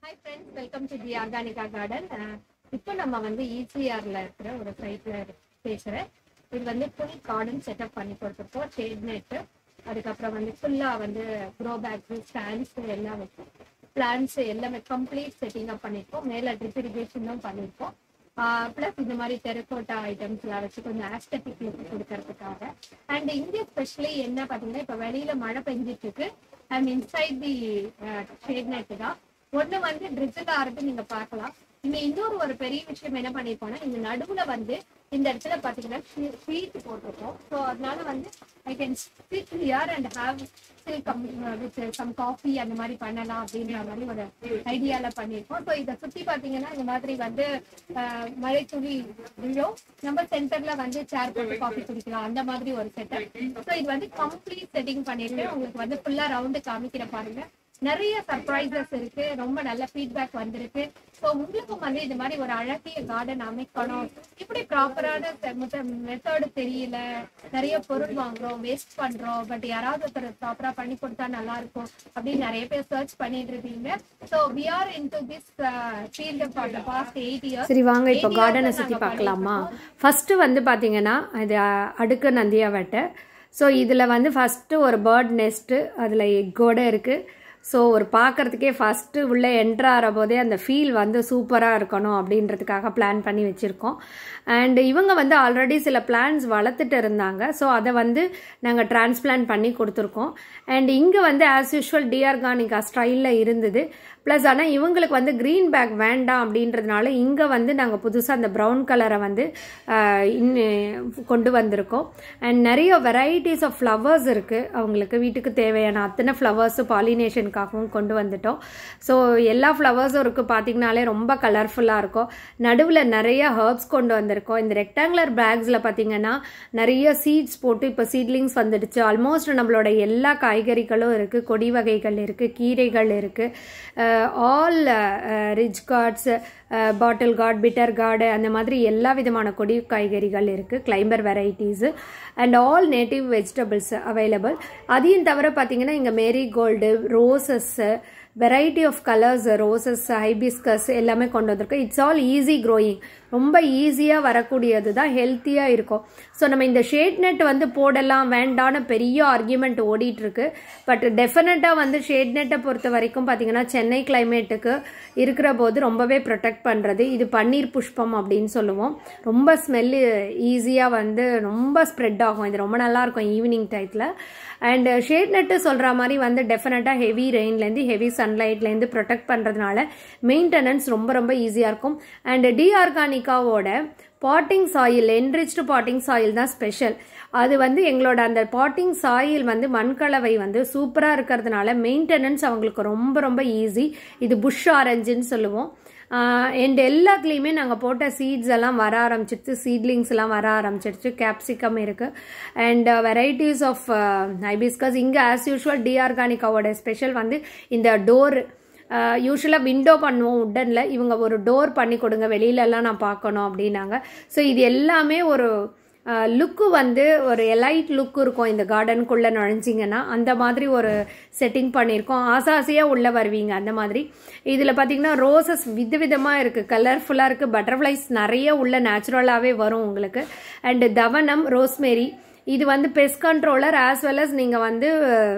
hi friends welcome to the Organica garden இப்போ நம்ம வந்து ஈசிஆர்ல இருக்கிற ஒரு சைட்ல பேசுறேன் இது வந்து ஃபுல் கார்டன் செட்டப் பண்ணி கொடுத்துருக்கோம் ஷேட் நெட்டு அதுக்கப்புறம் வந்து ஃபுல்லா வந்து க்ரோ பேக்ஸ் ஸ்டாண்ட்ஸ் எல்லாம் வச்சு பிளான்ஸ் எல்லாமே கம்ப்ளீட் செட்டிங் அப் பண்ணியிருக்கோம் மேல ட்ரிப் இரிகேஷனும் பண்ணியிருக்கோம் ப்ளஸ் இந்த மாதிரி டெரக்கோட்டா ஐட்டம்ஸ் எல்லாம் வச்சு கொஞ்சம் ஆஸ்தட்டிக் லுக் கொடுக்கறதுக்காக அண்ட் இங்கே ஸ்பெஷலி என்ன பார்த்தீங்கன்னா இப்போ வெளியில மழை பெஞ்சிட்டு இருக்கு and inside the shade net தான் ஒண்ணு வந்து ட்ரிஜில் ஆறது நீங்க பார்க்கலாம் இங்க இன்னொரு ஒரு பெரிய விஷயம் என்ன பண்ணிருக்கோம்னா இந்த நடுவுல வந்து இந்த இடத்துல பாத்தீங்கன்னா ஷீட் போட்டிருக்கோம் ஸோ அதனால வந்து I can sit here and have still come with some coffee அந்த மாதிரி பண்ணலாம் அப்படின்ற மாதிரி ஒரு ஐடியால பண்ணியிருக்கோம் ஸோ இதை சுத்தி பாத்தீங்கன்னா இந்த மாதிரி வந்து அஹ், மழை துளி விழும் நம்ம சென்டர்ல வந்து சேர் போட்டு காஃபி குடிக்கலாம் அந்த மாதிரி ஒரு செட்டப் ஸோ இது வந்து கம்ப்ளீட் செட்டிங் பண்ணிருக்கேன் உங்களுக்கு வந்து ஃபுல்லா ரவுண்டு காமிக்கிற பாருங்க நிறைய சர்ப்ரைசஸ் இருக்கு ரொம்ப நல்ல ஃபீட்பேக் வந்திருக்கு ஸோ உங்களுக்கும் வந்து இது மாதிரி ஒரு அழகிய கார்டன் அமைக்கணும் இப்படி ப்ராப்பரான மெத்தடு தெரியல நிறைய பொருள் வாங்குறோம் வேஸ்ட் பண்றோம் பட் யாராவது ஒருத்தர் ப்ராப்பரா பண்ணி கொடுத்தா நல்லா இருக்கும் அப்படின்னு நிறைய பேர் சர்ச் பண்ணிட்டு இருக்கீங்க so we are in to this field for the past eight years சரி வாங்க இப்போ Eight கார்டனை years சுற்றி நாங்க பார்க்கலாமா ஃபஸ்ட்டு வந்து பார்த்தீங்கன்னா இது அ- அடுக்கு நந்தியாவட்டை ஸோ இதில் வந்து ஃபஸ்ட்டு ஒரு பேர்ட் நெஸ்ட்டு அதில் எக்கோட இருக்குது ஸோ ஒரு பார்க்கறதுக்கே ஃபஸ்ட்டு உள்ளே என்ட்ரு ஆகிற போதே அந்த ஃபீல் வந்து சூப்பராக இருக்கணும் அப்படின்றதுக்காக பிளான் பண்ணி வச்சுருக்கோம் அண்ட் இவங்க வந்து ஆல்ரெடி சில பிளான்ஸ் வளர்த்துட்டு இருந்தாங்க ஸோ அதை வந்து நாங்கள் டிரான்ஸ்பிளான்ட் பண்ணி கொடுத்துருக்கோம் அண்ட் இங்கே வந்து ஆஸ் யூஷுவல் டிஆர்கானிகா ஸ்டைலில் இருந்தது ப்ளஸ் ஆனால் இவங்களுக்கு வந்து க்ரீன் பேக் வேண்டாம் அப்படின்றதுனால இங்கே வந்து நாங்கள் புதுசாக அந்த ப்ரௌன் கலரை வந்து ஆஹ், இன்னும் கொண்டு வந்திருக்கோம் அண்ட் நிறைய வெரைட்டிஸ் ஆஃப் ஃப்ளவர்ஸ் இருக்குது அவங்களுக்கு வீட்டுக்கு தேவையான அத்தனை ஃப்ளவர்ஸும் பாலினேஷனுக்காகவும் கொண்டு வந்துட்டோம் ஸோ எல்லா ஃப்ளவர்ஸும் இருக்குது பார்த்தீங்கனாலே ரொம்ப கலர்ஃபுல்லாக இருக்கும் நடுவில் நிறைய ஹர்ப்ஸ் கொண்டு வந்திருக்கோம் இந்த ரெக்டாங்குலர் பேக்ஸில் பார்த்தீங்கன்னா நிறைய சீட்ஸ் போட்டு இப்போ சீட்லிங்ஸ் வந்துடுச்சு ஆல்மோஸ்ட் நம்மளோட எல்லா காய்கறிகளும் இருக்குது கொடி வகைகள் இருக்குது கீரைகள் இருக்குது all rich gourds bottle gourd bitter gourd அந்த மாதிரி எல்லா விதமான கொடி காய்கறிகள் இருக்குது climber varieties and all native vegetables available அதையும் தவிர பார்த்தீங்கன்னா இங்கே marigold roses variety of colours roses hibiscus எல்லாமே கொண்டு வந்திருக்கோம் இட்ஸ் ஆல் ஈஸி க்ரோயிங் ரொம்ப ஈஸியாக வரக்கூடியது தான் ஹெல்த்தியாக இருக்கும் ஸோ நம்ம இந்த ஷேட் நெட் வந்து போடலாம் வேண்டான்னு பெரிய ஆர்கியூமெண்ட் ஓடிட்டுருக்கு பட் டெஃபினட்டாக வந்து ஷேட் நெட்டை பொறுத்த வரைக்கும் பார்த்தீங்கன்னா சென்னை கிளைமேட்டுக்கு இருக்கிற போது ரொம்பவே ப்ரொடெக்ட் பண்ணுறது இது பன்னீர் புஷ்பம் அப்படின்னு சொல்லுவோம் ரொம்ப ஸ்மெல்லு ஈஸியாக வந்து ரொம்ப ஸ்ப்ரெட் ஆகும் இது ரொம்ப நல்லா இருக்கும் ஈவினிங் டயத்தில் அண்ட் ஷேட் நெட்டு சொல்கிற மாதிரி வந்து டெஃபினட்டாக ஹெவி ரெயின்லேருந்து ஹெவி சன்லைட்லேருந்து ப்ரொடெக்ட் பண்ணுறதுனால மெயின்டெனன்ஸ் ரொம்ப ரொம்ப ஈஸியாக இருக்கும் அண்ட் டி ஆர்கானிக்காவோட potting soil enriched potting soil தான் ஸ்பெஷல் அது வந்து எங்களோட அந்த பாட்டிங் சாயில் வந்து மண்கலவை வந்து சூப்பராக இருக்கிறதுனால மெயின்டெனன்ஸ் அவங்களுக்கு ரொம்ப ரொம்ப ஈஸி இது புஷ் ஆரஞ்சுன்னு சொல்லுவோம் அண்ட் எல்லாத்துலேயுமே நாங்கள் போட்ட சீட்ஸ் எல்லாம் வர ஆரம்பிச்சிடுச்சு சீட்லிங்ஸ் எல்லாம் வர ஆரம்பிச்சிடுச்சு கேப்சிகம் இருக்குது அண்ட் வெரைட்டிஸ் ஆஃப் ஹைபிஸ்கஸ் இங்கே ஆஸ் யூஷுவல் டிஆர்கானிக்காவோட ஸ்பெஷல் வந்து இந்த டோர் யூஸ்வலாக விண்டோ பண்ணுவோம் உட்டனில் இவங்க ஒரு டோர் பண்ணி கொடுங்க வெளியிலலாம் நான் பார்க்கணும் அப்படின்னாங்க ஸோ இது எல்லாமே ஒரு லுக்கு வந்து ஒரு எலைட் லுக் இருக்கும் இந்த கார்டனுக்குள்ளே நுழைஞ்சிங்கன்னா அந்த மாதிரி ஒரு செட்டிங் பண்ணியிருக்கோம் ஆசாசியாக உள்ளே வருவீங்க அந்த மாதிரி இதில் பார்த்தீங்கன்னா ரோசஸ் விதவிதமாக இருக்குது கலர்ஃபுல்லாக இருக்குது பட்டர்ஃப்ளைஸ் நிறைய உள்ள நேச்சுரலாகவே வரும் உங்களுக்கு அண்டு தவனம் ரோஸ்மேரி இது வந்து pest controller as well as நீங்கள் வந்து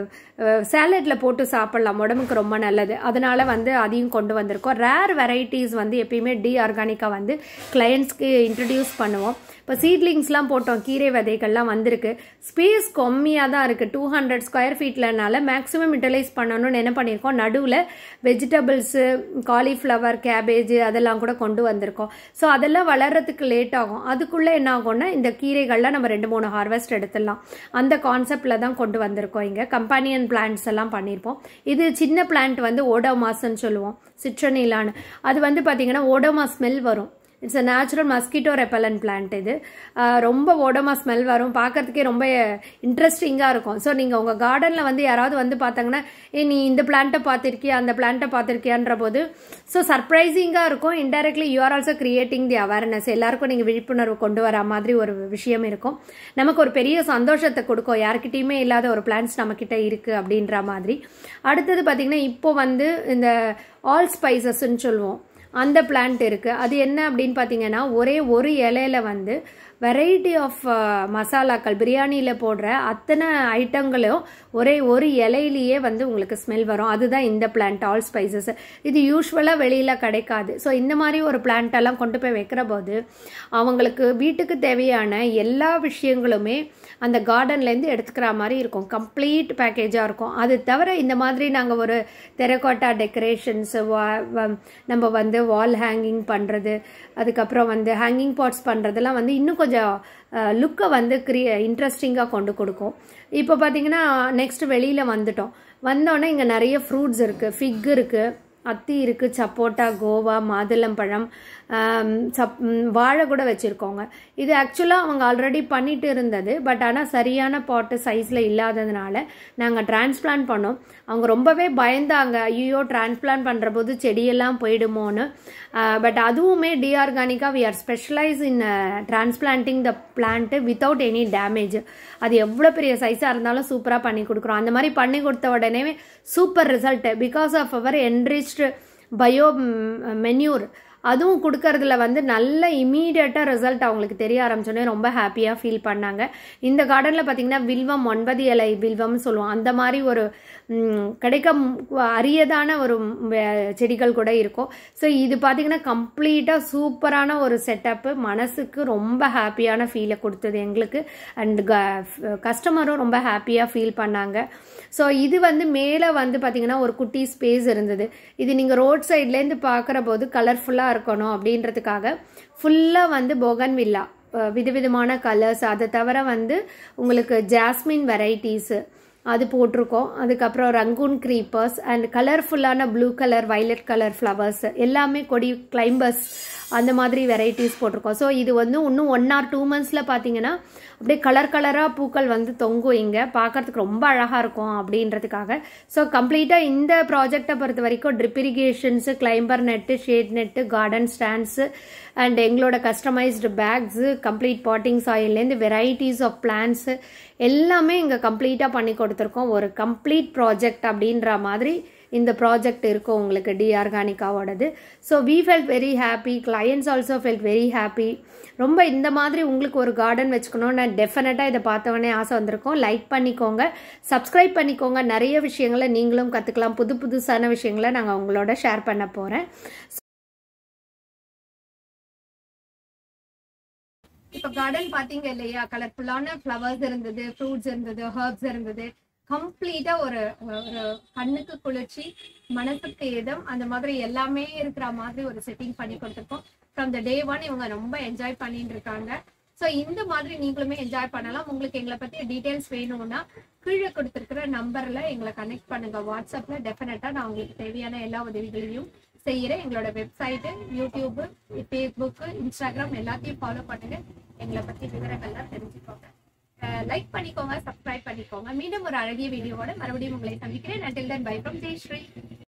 சேலட்டில் போட்டு சாப்பிட்லாம் உடம்புக்கு ரொம்ப நல்லது அதனால வந்து அதையும் கொண்டு வந்திருக்கோம் ரேர் வெரைட்டிஸ் வந்து எப்பயுமே டி ஆர்கானிக்காக வந்து கிளையண்ட்ஸ்க்கு இன்ட்ரடியூஸ் பண்ணுவோம் இப்போ சீட்லிங்ஸ்லாம் போட்டோம் கீரை விதைகள்லாம் வந்திருக்கு ஸ்பேஸ் கம்மியாக தான் இருக்குது டூ ஹண்ட்ரட் ஸ்கொயர் ஃபீட்லனால மேக்ஸிமம் யூட்டிலைஸ் பண்ணணும்னு என்ன பண்ணியிருக்கோம் நடுவில் வெஜிடபிள்ஸு காலிஃப்ளவர் கேபேஜ் அதெல்லாம் கூட கொண்டு வந்திருக்கோம் ஸோ அதெல்லாம் வளர்கிறதுக்கு லேட் ஆகும் அதுக்குள்ளே என்ன ஆகும்னா இந்த கீரைகள்லாம் நம்ம ரெண்டு மூணு ஹார்வெஸ்ட் எடுத்துடலாம் அந்த கான்செப்டில் தான் கொண்டு வந்திருக்கோம் இங்கே கம்பானியன் பிளான்ட்ஸ் எல்லாம் பண்ணியிருப்போம் இது சின்ன பிளான்ட் வந்து ஓடோமாஸ்ன்னு சொல்லுவோம் சிட்ரனிலான்னு அது வந்து பார்த்தீங்கன்னா ஓடோமா ஸ்மெல் வரும் it's a natural mosquito repellent plant இது ஆஹ் ரொம்ப ஓடமா ஸ்மெல் வரும் பார்க்கறதுக்கே ரொம்ப இன்ட்ரெஸ்டிங்காக இருக்கும் ஸோ நீங்கள் உங்கள் கார்டனில் வந்து யாராவது வந்து பார்த்தாங்கன்னா ஏ நீ இந்த பிளான்ட்டை பார்த்துருக்கியா அந்த பிளான்ட்டை பார்த்துருக்கியான்ற போது ஸோ சர்ப்ரைசிங்காக இருக்கும் indirectly you are also creating the awareness எல்லாருக்கும் நீங்கள் விழிப்புணர்வு கொண்டு வர மாதிரி ஒரு விஷயம் இருக்கும் நமக்கு ஒரு பெரிய சந்தோஷத்தை கொடுக்கும் யாருக்கிட்டேயுமே இல்லாத ஒரு பிளான்ஸ் நம்மக்கிட்ட இருக்குது அப்படின்ற மாதிரி அடுத்தது பார்த்திங்கன்னா இப்போ வந்து இந்த ஆல் ஸ்பைசஸ்ன்னு சொல்லுவோம் அந்த பிளான்ட் இருக்குது அது என்ன அப்படின்னு பார்த்தீங்கன்னா ஒரே ஒரு இலையில வந்து வெரைட்டி ஆஃப் மசாலாக்கள் பிரியாணியில் போடுற அத்தனை ஐட்டங்களும் ஒரே ஒரு இலையிலேயே வந்து உங்களுக்கு ஸ்மெல் வரும் அதுதான் இந்த பிளான்ட் ஆல் ஸ்பைசஸ் இது யூஸ்வலாக வெளியில் கிடைக்காது ஸோ இந்த மாதிரி ஒரு plant எல்லாம் கொண்டு போய் வைக்கிற போது அவங்களுக்கு வீட்டுக்கு தேவையான எல்லா விஷயங்களுமே அந்த கார்டன்லேருந்து எடுத்துக்கிற மாதிரி இருக்கும் கம்ப்ளீட் பேக்கேஜாக இருக்கும் அது தவிர இந்த மாதிரி நாங்கள் ஒரு தெரக்கோட்டா டெக்கரேஷன்ஸ் நம்ம வந்து வால் ஹேங்கிங் பண்ணுறது அதுக்கப்புறம் வந்து ஹேங்கிங் பாட்ஸ் பண்ணுறதெல்லாம் வந்து இன்னும் கொஞ்சம் லுக்கை வந்து கிரிய இன்ட்ரெஸ்டிங்காக கொண்டு கொடுக்கும் இப்போ பார்த்தீங்கன்னா நெக்ஸ்ட் வெளியில் வந்துட்டோம் வந்தோடனே இங்கே நிறைய ஃப்ரூட்ஸ் இருக்குது ஃபிக் இருக்குது அத்தி இருக்குது சப்போட்டா கோவா மாதுளம்பழம் ஆம், சப் ம், வாழை கூட வச்சுருக்கோங்க இது ஆக்சுவலாக அவங்க ஆல்ரெடி பண்ணிட்டு இருந்தது பட் ஆனால் சரியான பாட்டு சைஸில் இல்லாததுனால நாங்கள் டிரான்ஸ்பிளான்ட் பண்ணோம் அவங்க ரொம்பவே பயந்தாங்க ஐயோ டிரான்ஸ்பிளான்ட் பண்ணுற போது செடியெல்லாம் போயிடுமோன்னு பட் அதுவுமே டிஆர்கானிக்காக we are specialise in transplanting the plant without any damage அது எவ்வளோ பெரிய சைஸாக இருந்தாலும் சூப்பராக பண்ணி கொடுக்குறோம் அந்த மாதிரி பண்ணி கொடுத்த உடனே super result because of our enriched bio manure அதுவும் கொடுக்கறதுல வந்து நல்ல இமீடியட்டாக ரிசல்ட் அவங்களுக்கு தெரிய ஆரம்பிச்சோடனே ரொம்ப ஹாப்பியாக ஃபீல் பண்ணாங்க இந்த கார்டனில் பார்த்தீங்கன்னா வில்வம் ஒன்பது இலை வில்வம்னு சொல்லுவோம் அந்த மாதிரி ஒரு ம், கிடைக்க ம், அரியதான ஒரு ம், வே- செடிகள் கூட இருக்கும் ஸோ இது பார்த்தீங்கன்னா கம்ப்ளீட்டாக சூப்பரான ஒரு செட்டப்பு மனசுக்கு ரொம்ப ஹாப்பியான ஃபீலை கொடுத்தது எங்களுக்கு அண்ட் கஸ்டமரும் ரொம்ப ஹாப்பியாக ஃபீல் பண்ணாங்க ஸோ இது வந்து மேலே வந்து பார்த்தீங்கன்னா ஒரு குட்டி ஸ்பேஸ் இருந்தது இது நீங்கள் ரோட் சைட்லேருந்து பார்க்குற போது கலர்ஃபுல்லாக இருக்கணும் அப்படின்றதுக்காக ஃபுல்லாக வந்து போகன் வில்லா விதவிதமான கலர்ஸ் அதை தவிர வந்து உங்களுக்கு ஜாஸ்மின் வெரைட்டிஸு அது போட்டிருக்கோம் அதுக்கப்புறம் ரங்கூன் க்ரீப்பர்ஸ் அண்ட் கலர்ஃபுல்லான blue colour violet colour flowers எல்லாமே கொடி கிளைம்பர்ஸ் அந்த மாதிரி வெரைட்டிஸ் போட்டிருக்கோம் ஸோ இது வந்து இன்னும் ஒன் ஆர் டூ மந்த்ஸில் பார்த்தீங்கன்னா அப்படியே கலர் கலராக பூக்கள் வந்து தொங்கும் இங்கே பார்க்கறதுக்கு ரொம்ப அழகாக இருக்கும் அப்படின்றதுக்காக ஸோ கம்ப்ளீட்டாக இந்த ப்ராஜெக்டை பொறுத்த வரைக்கும் drip irrigations climber net shade net garden stands and எங்களோட கஸ்டமைஸ்டு பேக்ஸு கம்ப்ளீட் பாட்டிங் சாயில்லேருந்து வெரைட்டிஸ் ஆஃப் பிளான்ஸு எல்லாமே இங்கே கம்ப்ளீட்டாக பண்ணி கொடுத்துருக்கோம் ஒரு கம்ப்ளீட் ப்ராஜெக்ட் அப்படின்ற மாதிரி இந்த ப்ராஜெக்ட் இருக்கும் உங்களுக்கு டி ஆர்கானிக்காவோடது so we felt very happy clients also felt very happy ரொம்ப இந்த மாதிரி உங்களுக்கு ஒரு கார்டன் வச்சுக்கணும்னு டெஃபினட்டாக இதை பார்த்தவொடனே ஆசை வந்திருக்கும் லைக் பண்ணிக்கோங்க சப்ஸ்கிரைப் பண்ணிக்கோங்க நிறைய விஷயங்களை நீங்களும் கற்றுக்கலாம் புது புதுசான விஷயங்களை நாங்கள் உங்களோட ஷேர் பண்ண போகிறேன் இப்ப கார்டன் பாத்தீங்க இல்லையா கலர்ஃபுல்லான ஃப்ளவர்ஸ் இருந்தது ஃப்ரூட்ஸ் இருந்தது ஹர்ப்ஸ் இருந்தது கம்ப்ளீட்டா ஒரு ஒரு கண்ணுக்கு குளிர்ச்சி மனசுக்கு இதம் அந்த மாதிரி எல்லாமே இருக்கிற மாதிரி ஒரு செட்டிங் பண்ணி கொடுத்துருக்கோம் ஃப்ரம் த டே ஒன் இவங்க ரொம்ப என்ஜாய் பண்ணிட்டு இருக்காங்க ஸோ இந்த மாதிரி நீங்களுமே என்ஜாய் பண்ணலாம் உங்களுக்கு எங்களை பத்தி டீடைல்ஸ் வேணும்னா கீழே கொடுத்துருக்கிற நம்பர்ல எங்களை கனெக்ட் பண்ணுங்க வாட்ஸ்அப்ல டெஃபினட்டா நான் உங்களுக்கு தேவையான எல்லா உதவிகளையும் செய்யறேன் எங்களோட வெப்சைட்டு யூடியூப் ஃபேஸ்புக் இன்ஸ்டாகிராம் எல்லாத்தையும் ஃபாலோ பண்ணுங்க எங்களை பத்தி விவரங்கள்லாம் தெரிஞ்சுக்கோங்க லைக் பண்ணிக்கோங்க சப்ஸ்கிரைப் பண்ணிக்கோங்க மீண்டும் ஒரு அழகிய வீடியோவோட மறுபடியும் உங்களை சந்திக்கிறேன் until then bye from Jayashree